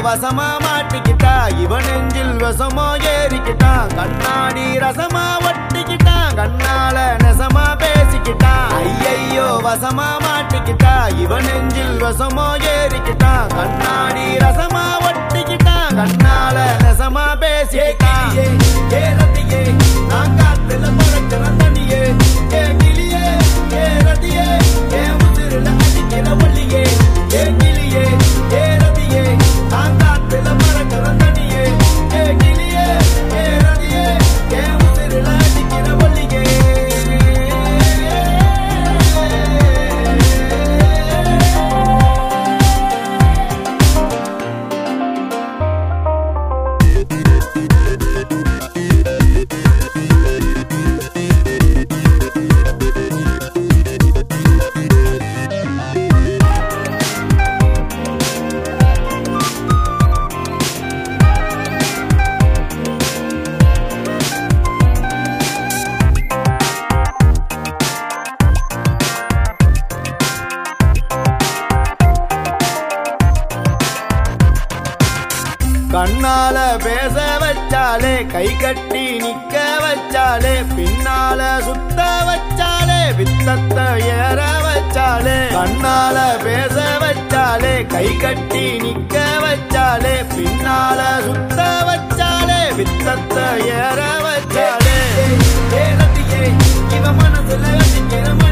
வசமா மாட்டிக்கிட்டா இவன் நெஞ்சில் விஷமோ ஏறிக்கிட்டான் கண்ணாடி ரசமா ஒட்டிக்கிட்டான் கண்ணால நெசமா பேசிக்கிட்டான் ஐயையோ வசமா மாட்டிக்கிட்டா இவன் நெஞ்சில் விஷமோ ஏறிக்கிட்டான் கண்ணாடி ரசமா ஒட்டிக்கிட்டான் கண்ணால நெசமா பேசிக்கிட்டான் ஏ ரத்தியே நான் காத்துல பறக்கிற தனியே ஏ கிளியே ஏ ரத்தியே ஏ உசிரில அடிக்கிற ஒல்லியே ஏ கிளியே ஏ ரத்தியே நான் காத்துல பறக்கிற தனியே ஏ கிளியே ஏ ரத்தியே ஏ உசிரில அடிக்கிற ஒல்லியே கண்ணால பேச வச்சாலே கை கட்டி நிக்க வச்சாலே பின்னால சுத்த வச்சாலே வித்தத்த ஏற வச்சாலே கண்ணால பேச வச்சாலே கை கட்டி நிக்க வச்சாலே பின்னால சுத்த வச்சாலே வித்தத்த ஏற வச்சாலே ஏ ரத்தியே இவ மனசுல அடிக்கிற